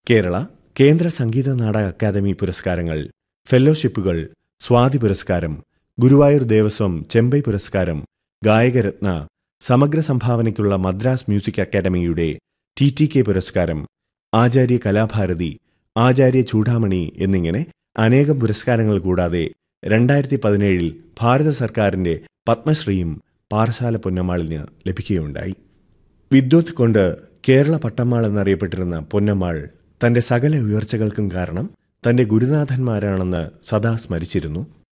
കേരള കേന്ദ്ര സംഗീത നാടക അക്കാദമി പുരസ്കാരങ്ങൾ ഫെലോഷിപ്പുകൾ സ്വാതി പുരസ്കാരം ഗുരുവായൂർ ദേവസ്വം ചെമ്പൈ പുരസ്കാരം ഗായകരത്ന സമഗ്ര സംഭാവനയ്ക്കുള്ള Madras music academy T T K പുരസ്കാരം ആചാര്യ കലാഭാരതി ആചാര്യ ചൂഡാമണി എന്നിങ്ങനെ അനേകം പുരസ്കാരങ്ങൾ കൂടാതെ രണ്ടായിരത്തി പതിനേഴിൽ ഭാരത സർക്കാരിന്റെ പത്മശ്രീയും പാറശാല പൊന്നമ്മാളിന് ലഭിക്കുകയുണ്ടായി വിദ്വത്ത് കൊണ്ട് കേരള പട്ടമ്മാൾ എന്നറിയപ്പെട്ടിരുന്ന പൊന്നമ്മാൾ തന്റെ സകല ഉയർച്ചകൾക്കും കാരണം തന്റെ ഗുരുനാഥന്മാരാണെന്ന് സദാ സ്മരിച്ചിരുന്നു